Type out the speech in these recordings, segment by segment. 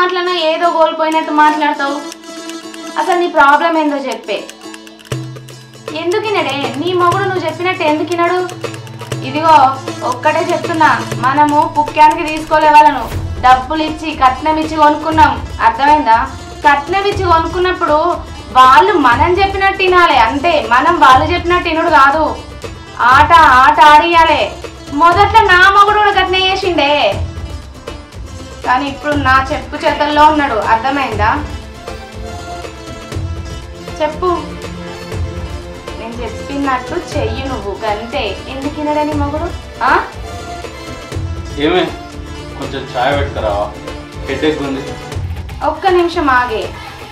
మాట్లాడినా ఏదో కోల్పోయినట్టు మాట్లాడతావు అసలు నీ ప్రాబ్లం ఏందో చెప్పే ఎందుకు వినడే నీ మొగుడు నువ్వు చెప్పినట్టు ఎందుకు వినడు ఇదిగో ఒక్కటే చెప్తున్నా మనము పుక్యానికి తీసుకోలే వాళ్ళను డబ్బులు ఇచ్చి కట్నం ఇచ్చి కొనుక్కున్నాం అర్థమైందా కట్నం ఇచ్చి కొనుక్కున్నప్పుడు వాళ్ళు మనం చెప్పినట్టు వినాలి అంతే మనం వాళ్ళు చెప్పినట్టు వినుడు కాదు ఆట ఆట ఆడియాలే మొదట్లో నా మొగుడు కూడా కట్నం చేసిండే కానీ ఇప్పుడు నా చెప్పు చేతల్లో ఉన్నాడు అర్థమైందా చెప్పు నేను చెప్పినట్టు చెయ్యి నువ్వు గంతే ఎందుకు వినడని మొగుడు ఆ? ఏమే కొంచెం ఛాయ్ పెట్టుకురావా హెడేక్ ఉంది ఒక్క నిమిషం ఆగే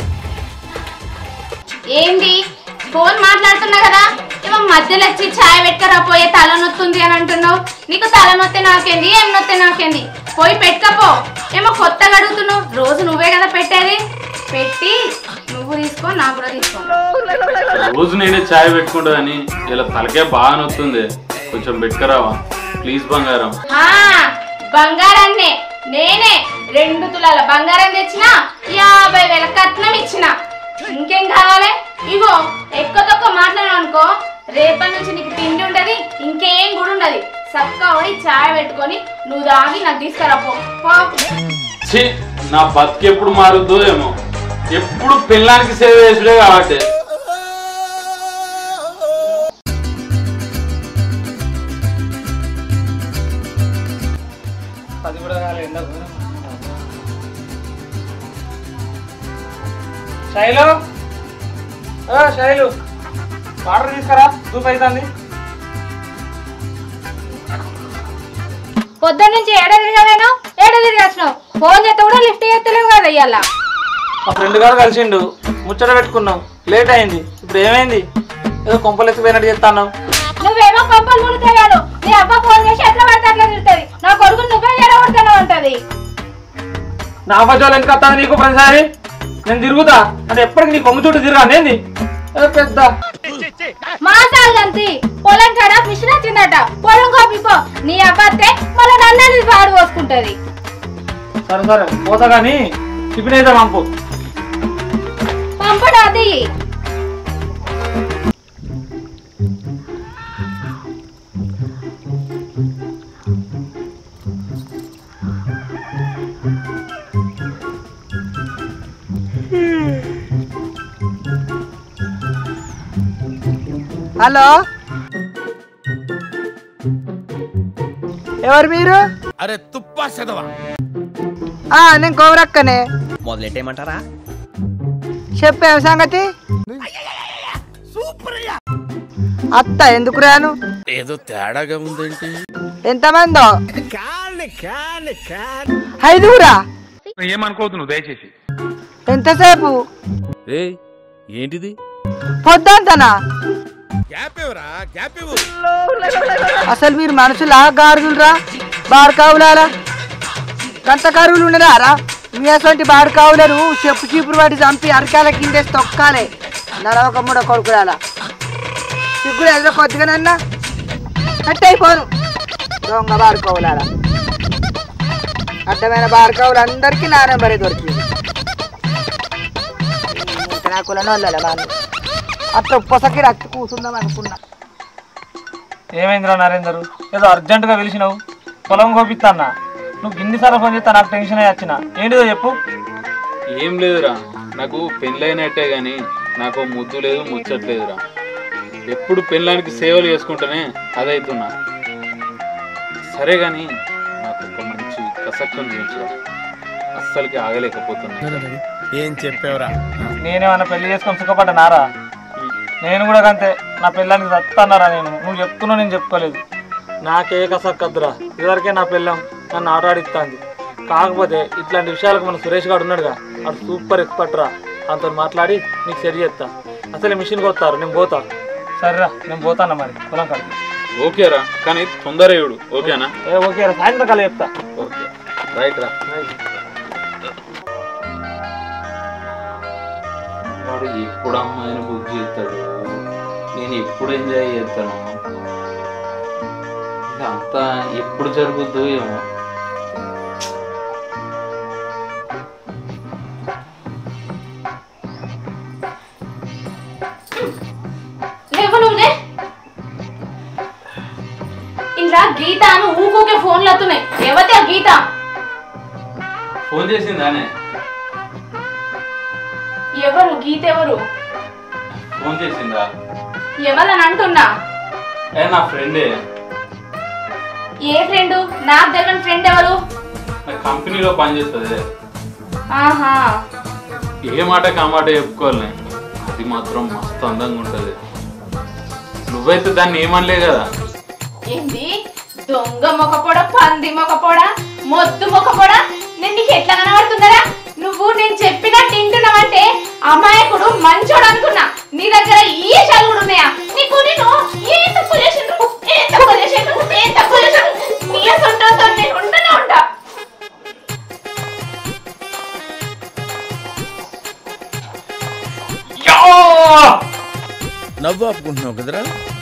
ఏంది ఫోన్ మాట్లాడుతున్నా కదా ఏమో మధ్యలో వచ్చి ఛాయ్ పెట్టుకరా పోయే తల నొత్తుంది అని అంటున్నావు నీకు తల నొత్తే నాకేంది ఏం నొత్తే నాకేంది పోయి పెట్టుకపో ఏమో కొత్తగా అడుగుతున్నావు రోజు నువ్వే కదా పెట్టేది పెట్టి నువ్వు తీసుకో నాకు కూడా తీసుకో రోజు నేనే ఛాయ్ పెట్టుకుంటా అని ఇలా తలకే బాగా నొస్తుంది కొంచెం పెట్టుకురావా ప్లీజ్ బంగారం ఆ, బంగారాన్నే నేనే రెండు తులాల బంగారం తెచ్చిన యాభై వేల కట్నం ఇచ్చిన ఇంకేం కావాలి ఇగో ఎక్కువ తక్కువ మాట్లాడాను అనుకో రేపటి నుంచి నీకు తిండి ఉండదు ఇంకేం కూడా ఉండదు చక్కగా పోయి చాయ్ పెట్టుకొని నువ్వు తాగి నాకు తీసుకురా పో పో. ఛీ నా బతుకు ఎప్పుడు మారుద్దో ఏమో ఎప్పుడు పిల్లానికి సేవ చేసుడే కాబట్టి అది కూడా కాలేదు ఎండకు శైలు ఓ శైలు వాటర్ తీసుకురా దూపు అవుతుంది పొద్దున్న నుంచి ఏడ తిరగలేను ఏడ తిరిగేసినావు ఫోన్ చేస్తే కూడా లిఫ్ట్ చేస్తలేవు కదా ఇవాళ మా ఫ్రెండ్ గారు కలిసిండు ముచ్చట పెట్టుకున్నాం లేట్ అయింది ఇప్పుడు ఏమైంది ఏదో కొంపలు ఎత్తిపోయినట్టు చెప్తాను నువ్వేమో కొంపలు ముడతాడు నీ అబ్బ ఫోన్ చేసి ఎట్లా పడితే అట్లా తిడుతుంది నా కొడుకు నువ్వే జడగొడతాను ఉంటది నా బజాలు ఎందుకు వస్తుంది నీకు ప్రతిసారి నేను తిరుగుతా అంటే ఎప్పటికి నీ కొంగు చుట్టూ తిరగా ఏంది ఏదో పెద్ద మాసాలు అంతి పొలం కాడ మిషన్ వచ్చిందట పొలం కోపిపో నీ అబ్బతే మళ్ళీ నన్నది పాడు పోసుకుంటది సరే సరే పోతా కానీ టిఫిన్ అయితే పంపు పంపడు అది హలో ఎవరు మీరు అరే తుప్పా చదవా ఆ నేను కోమరక్కనే మొదలెట్టేయమంటారా చెప్పావు సంగతి అత్త ఎందుకు రాను ఏదో తేడాగా ఉందేంటి ఎంతమందో ఐదుగురా ఏమనుకోవద్దు దయచేసి ఎంతసేపు ఏ ఏంటిది పొద్దంతనా గ్యాప్ ఇవ్వరా గ్యాప్ ఇవ్వు అసలు మీరు మనుషులా గారుదులరా బాడకావులారా గంత కరువులు ఉండరారా మీ అసలు బాడకావులను చెప్పు చీపురు వాటి చంపి అరకాల కిందేసి తొక్కాలే నలవక మూడ కొడుకురాలా సిగ్గులు ఎదురు కొద్దిగానన్నా కట్ అయిపోను దొంగ బాడుకోవులారా అడ్డమైన బాడుకోవులు అందరికీ నా నెంబరే దొరికింది ఇంకా నా కులను వెళ్ళాలి వాళ్ళు అట్లా ఉప్పసకి రక్కి కూర్చుందాం అనుకున్నా ఏమైందిరా నరేందరు ఏదో అర్జెంటుగా పిలిచినావు పొలం కోపిస్తాన్నా నువ్వు ఇన్నిసార్లు ఫోన్ చేస్తా నాకు టెన్షన్ అయ్యి వచ్చిన ఏంటిదో చెప్పు ఏం లేదురా నాకు పెళ్ళైనట్టే గాని నాకు ముద్దు లేదు ముచ్చట్లేదురా ఎప్పుడు పెళ్ళానికి సేవలు చేసుకుంటేనే అదైతున్నా సరే గాని నాకు ఒక మంచి కసక్కం చూపించరా అస్సలకి ఆగలేకపోతున్నా ఏం చెప్పావురా నేనేమన్నా పెళ్లి చేసుకొని సుఖపడ్డానారా నేను కూడా అంతే నా పిల్లానికి చత్తన్నారా నేను నువ్వు చెప్తున్నావు నేను చెప్పుకోలేదు నాకే కసక్కద్దురా ఇదివరకే నా పిల్లం నన్ను ఆట ఆడిస్తుంది కాకపోతే ఇట్లాంటి విషయాలకు మన సురేష్ గారు ఉన్నాడుగా వాడు సూపర్ ఎక్స్పర్ట్ రా అంత మాట్లాడి నీకు సరి చేస్తా అసలు మిషన్కి వస్తారు నేను పోతా సరేరా నేను పోతాను మరి పొలం కాడికి ఓకేరా కానీ తొందర ఇవ్వడు ఓకేనా ఏ ఓకే రా సాయంత్రం కల్లా చెప్తా ఓకే రైట్ రా వాడు ఎప్పుడు అమ్మాయిని బుక్ చేస్తాడు నేను ఎప్పుడు ఎంజాయ్ చేస్తాను ఇదంతా ఎప్పుడు జరుగుద్దో ఏమో గీత అని ఊకూకే ఫోన్లు వస్తున్నాయి ఎవతే ఆ గీత ఫోన్ చేసిందానే ఎవరు గీత ఎవరు ఫోన్ చేసిందా ఎవరని అంటున్నా ఏ నా ఫ్రెండే ఏ ఫ్రెండ్ నాకు తెలియని ఫ్రెండ్ ఎవరు నా కంపెనీలో పనిచేస్తుంది ఆహా ఏ మాట కామాట చెప్పుకోవాలి అది మాత్రం మస్తు అందంగా ఉంటుంది నువ్వైతే దాన్ని ఏమనలే కదా ఏంది దొంగ మొకపోడ పంది మొకపోడ మొద్దు మొకపోడ నేను నీకు ఎట్లా కనబడుతుందరా నువ్వు నేను చెప్పినట్టు వింటున్నావంటే అమాయకుడు మంచోడు అనుకున్నా నీ దగ్గర ఈ చదువులు ఉన్నాయా నీకు నేను ఏ తప్పు చేసిండ్రు ఏ తప్పు చేసిండ్రు ఏ తప్పు చేసిండ్రు నీ సొంతంతో నేను ఉండనే ఉంటా నవ్వు ఆపుకుంటున్నావు కదరా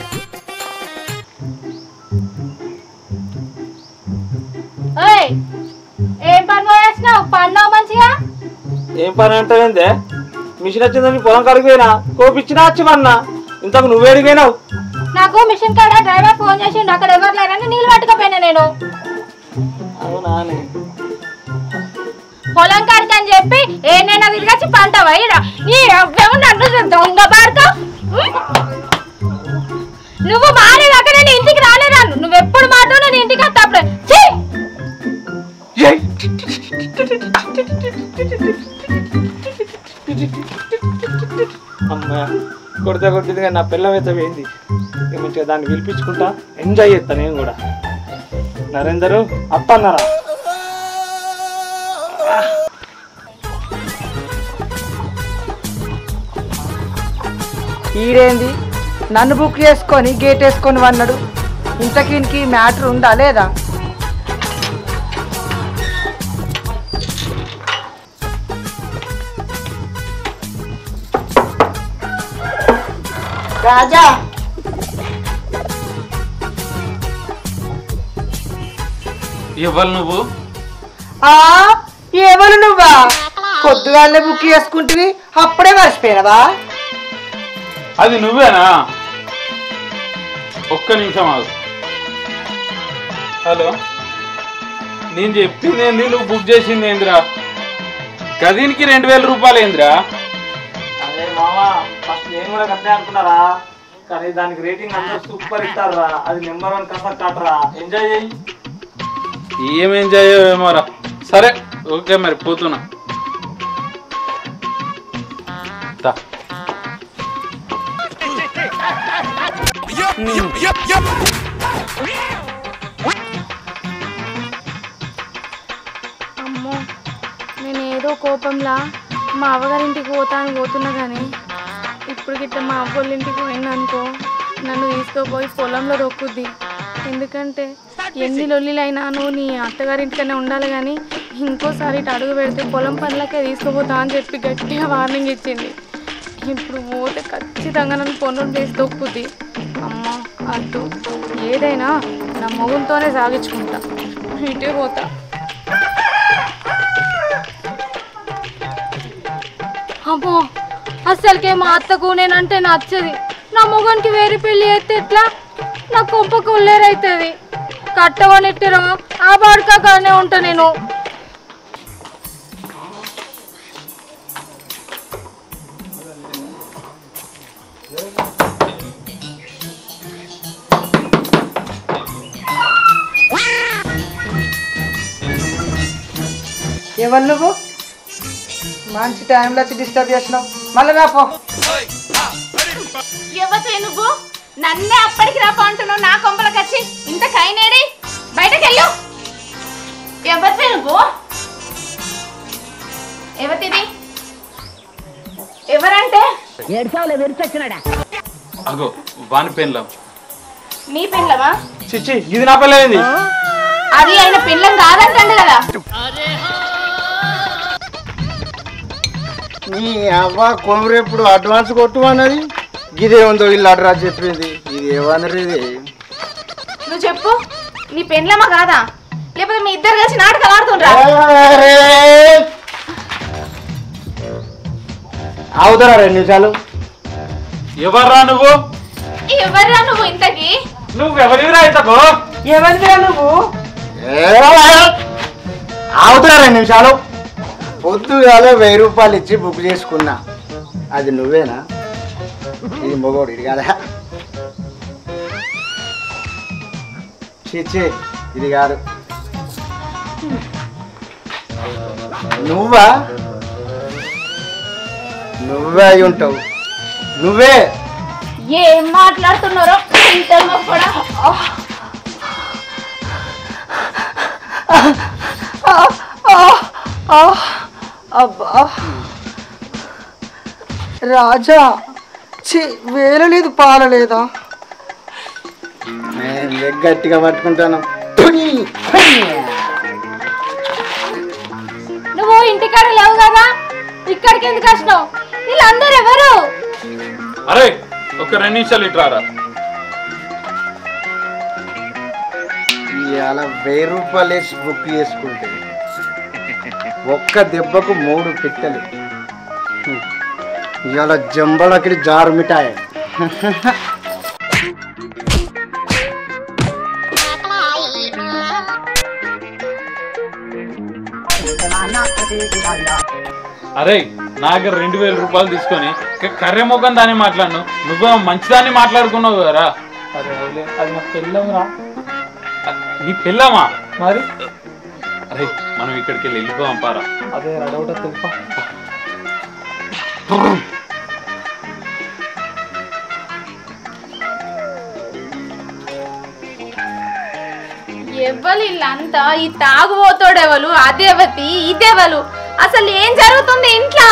ఓయ్ ఏం పని పోయేసినావు పన్నావు మంచిగా ఏం పని అంటే ఏందే మిషన్ వచ్చిందని పొలం కాడికి పోయినా కోపిచ్చినా వచ్చి పన్నా ఇంతకు నువ్వేడికి పోయినావు నాకు మిషన్ కాడ డ్రైవర్ ఫోన్ చేసిండు అక్కడ ఎవరు లేరని నీళ్ళు పట్టుకపోయినా నేను అవునా పొలం కాడికి అని చెప్పి ఏనైనా తిరిగచ్చి పంట వైరా నీ అవ్వేమో నన్ను దొంగ పాడతావు నువ్వు మారేదాకా నేను ఇంటికి రాలేరాను నువ్వు ఎప్పుడు మాట నేను ఇంటికి వస్తా అప్పుడు ఛీ! అమ్మా కొడితే కొట్టింది కానీ నా పిల్లం అయితే పోయింది ఇక మంచిగా దాన్ని పిలిపించుకుంటా ఎంజాయ్ చేస్తా నేను కూడా నరేందరు అప్ప అన్నారా ఈడేంది నన్ను బుక్ చేసుకొని గేట్ వేసుకొని వన్నాడు ఇంతకీనికి మ్యాటర్ ఉందా లేదా రాజా ఇవ్వాలి నువ్వు ఆ ఎవరు నువ్వా పొద్దుగాలనే బుక్ చేసుకుంటివి అప్పుడే మర్చిపోయినవా అది నువ్వేనా ఒక్క నిమిషం ఆగు హలో నేను చెప్పింది ఏంది నువ్వు బుక్ చేసింది ఏందిరా గదినికి రెండు వేల రూపాయలు ఏందిరా అదే మామా ఫస్ట్ నేను కూడా కట్టే అనుకున్నారా కానీ దానికి రేటింగ్ అందరూ సూపర్ ఇస్తారా అది నెంబర్ వన్ కసర్ కాటరా ఎంజాయ్ చేయి ఏం ఎంజాయ్ ఏమోరా సరే ఓకే మరి పోతున్నా దా. అమ్మో నేను ఏదో కోపంలా మా అవ్వగారింటికి పోతా అని పోతున్నా కానీ ఇప్పుడు గిట్ట మా అవ్వోళ్ళ ఇంటికి పోయినా అనుకో నన్ను తీసుకుపోయి పొలంలో దొక్కుద్ది ఎందుకంటే ఎన్ని లొల్లిలైనా నువ్వు నీ అత్తగారింటికనే ఉండాలి కానీ ఇంకోసారి ఇటు అడుగు పెడితే పొలం పనులకే తీసుకుపోతా అని చెప్పి గట్టిగా వార్నింగ్ ఇచ్చింది ఇప్పుడు పోతే ఖచ్చితంగా నన్ను పనులు చేసి దొక్కుద్ది అమ్మ అద్దు ఏదైనా నా మొగుంతోనే సాగించుకుంటా ఇటే పోతా అమ్మో అస్సలకే మా అత్తకు నేనంటే నచ్చది నా మొగనికి వేరే పెళ్లి అయితే ఎట్లా నా కొంపకు ఉల్లేరైతుంది కట్టవనెట్టిరా ఆ బాడుకానే ఉంటా నేను ఎవరు నువ్వు మంచి టైంలో వచ్చి డిస్టర్బ్ చేసినావు మళ్ళీ రాపో ఎవతే నువ్వు నన్నే అప్పటికి రాపో అంటున్నావు నా కొంపలకు వచ్చి ఇంత కైనేడి బయటకెళ్ళు ఎవతే నువ్వు ఎవతిది ఎవరంటే అగో వాని పెన్లం నీ పిల్లవా చిచ్చి ఇది నా పిల్లలేంది అది ఆయన పిల్లం కాదంటండు కదా నీ అవ్వ కొమరేపుడు అడ్వాన్స్ కొట్టుమన్నది ఇదే ఉందో ఇల్లు అడ్రస్ చెప్పింది ఇది ఏమన్నది ఇది నువ్వు చెప్పు నీ పెళ్ళమా కాదా లేకపోతే మీ ఇద్దరు కలిసి నాటకాలు ఆడుతుండ్రా అవుతారా రెండు నిమిషాలు ఎవర్రా నువ్వు ఎవర్రా నువ్వు ఇంతకి నువ్వు ఎవరివిరా ఇంతకు ఎవరిదిరా నువ్వు ఆగుతున్నా రెండు నిమిషాలు పొద్దుగాల వెయ్యి రూపాయలు ఇచ్చి బుక్ చేసుకున్నా అది నువ్వేనా ఇది మొగోడు ఇది కాదా చీచి ఇది కాదు నువ్వా నువ్వే అయి ఉంటావు నువ్వే ఏం మాట్లాడుతున్నారో ఇంతలో కూడా అబ్బా రాజా చి వేలలేదు పాలలేదా నేను గట్టిగా పట్టుకుంటాను నువ్వు ఇంటికాడ లేవు కదా ఇక్కడికి ఎందుకు వచ్చినావు వీళ్ళందరూ ఎవరు అరే ఒక రెండు నిమిషాలు ఇట్రారా ఇవాళ వెయ్యి రూపాయలు వేసి బుక్ చేసుకుంటే ఒక్క దెబ్బకు మూడు పిట్టలు ఇవాళ జంబలకి జారు మిఠాయి అరే నా దగ్గర రెండు వేల రూపాయలు తీసుకొని ఇక కర్రె ముఖం దాన్ని మాట్లాడను నువ్వు మంచిదాన్ని మాట్లాడుకున్నావు కదరా అరే అవులే, అది మా పెళ్ళంరా నీ పిల్లమా మరి అరే మనం ఇక్కడికి వెళ్ళి వెళ్ళిపోదాం పారా అదే రడవుట తెలుపా ఎవ్వరు వీళ్ళంతా ఈ తాగుబోతోడెవలు అదేవతి ఇదేవలు అసలు ఏం జరుగుతుంది ఇంట్లో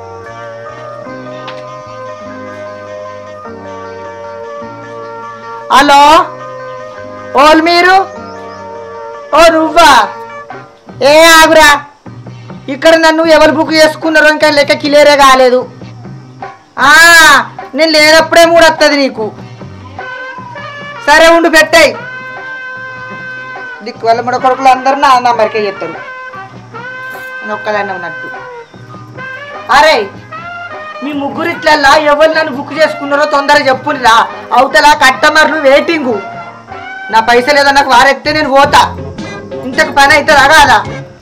హలో ఓల్ మీరు ఓ నువ్వా ఏ ఆగురా ఇక్కడ నన్ను ఎవరు బుక్ చేసుకున్నారో ఇంకా లెక్క క్లియరే కాలేదు ఆ, నేను లేనప్పుడే మూడు వస్తుంది నీకు సరే ఉండు పెట్టాయి దిక్కు వాళ్ళ మన కొడుకులు అందరూ నా నంబర్కే చెప్తారు నేను ఒక్కదాన్ని ఉన్నట్టు అరే మీ ముగ్గురు ఇట్లల్లా ఎవరు నన్ను బుక్ చేసుకున్నారో తొందరగా చెప్పురా అవతల కస్టమర్లు వెయిటింగు నా పైసలు ఏదో నాకు వారెత్తే నేను పోతా ఇంతకు పని అవుతుందా కాదా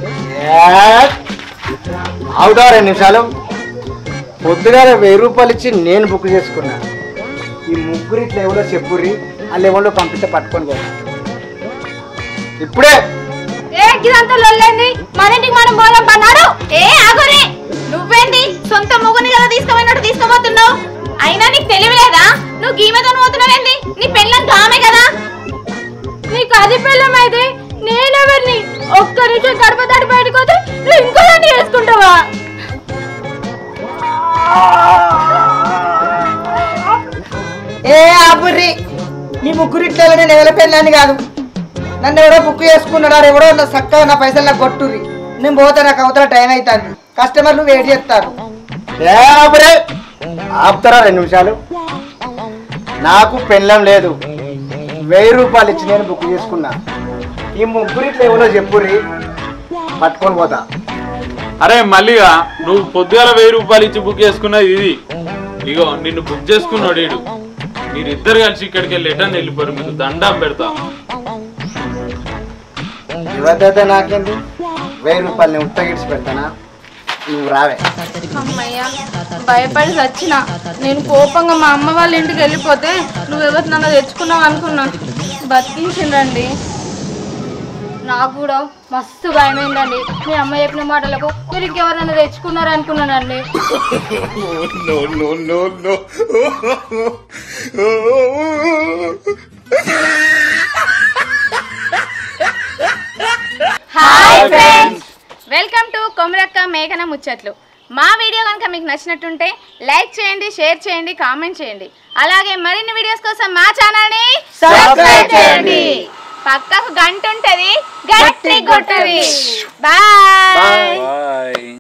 అవుతా రెండు నిమిషాలు పొద్దుగాల వెయ్యి రూపాయలు ఇచ్చి నేను బుక్ చేసుకున్నా ఈ ముగ్గురు ఇట్లా ఎవరో చెప్పుర్రి వాళ్ళు ఎవరో పంపిస్తే పట్టుకొని పోతా ఇప్పుడే ఏ గిదంతా లొల్లేంది మన ఇంటికి మనం పోదాం పన్నాడు ఏ ఆగురే నువ్వేంటి సొంత మొగుని కదా తీసుకుపోయినట్టు తీసుకుపోతున్నావు అయినా నీకు తెలియలేదా నువ్వు గీమెతో పోతున్నావేంది నీ పెళ్ళం ఆమె కదా నీకు అది పెళ్ళం అయితే నేనెవరిని ఒక్క నిమిషం గడప దాటి బయటకు పోతే నువ్వు ఇంకో దాన్ని చేసుకుంటావా ఏ ఆపుర్రి మీ ముగ్గురు ఇట్లా నేను ఎవరి పెళ్ళాన్ని కాదు నన్ను ఎవడో బుక్ చేసుకున్నాడు ఆడు ఎవడో నా చక్కగా నా పైసలు నాకు కొట్టుర్రి నేను పోతే నాకు అవతల టైం అవుతుంది కస్టమర్లు వెయిట్ చేస్తారు ఏ ఆపురే ఆపుతారా రెండు నిమిషాలు నాకు పెళ్ళం లేదు వెయ్యి రూపాయలు ఇచ్చి నేను బుక్ చేసుకున్నా ఈ ముగ్గురు ఇట్లా ఎవరో చెప్పుర్రి పట్టుకొని పోతా అరే మళ్ళీగా నువ్వు పొద్దుగాల వెయ్యి రూపాయలు ఇచ్చి బుక్ చేసుకున్నది ఇది ఇగో నిన్ను బుక్ చేసుకున్నాడు వీడు మీరిద్దరు కలిసి ఇక్కడికి వెళ్ళి ఎటని వెళ్ళిపోరు మీకు దండం పెడతా యువత నాకేంది వెయ్యి రూపాయలు నేను ఉత్తగిడిచి పెడతానా నువ్వు రావే అమ్మయ్య భయపడి చచ్చిన నేను కోపంగా మా అమ్మ వాళ్ళ ఇంటికి వెళ్ళిపోతే నువ్వెవరు నన్ను తెచ్చుకున్నావు అనుకున్నా బతికించిండ్రండి నాకు కూడా మస్తు భయమైందండి మీ అమ్మ చెప్పిన మాటలకు మీరు ఇంకెవరైనా తెచ్చుకున్నారు అనుకున్నానండి hi friends welcome to Komarakka మేఘన ముచ్చట్లు మా వీడియో కనుక మీకు నచ్చినట్టుంటే లైక్ చేయండి షేర్ చేయండి కామెంట్ చేయండి అలాగే మరిన్ని వీడియోస్ కోసం మా ఛానల్ని సబ్స్క్రైబ్ చేయండి పక్కకు గంట ఉంటది గట్టి కొట్టది బాయ్ బాయ్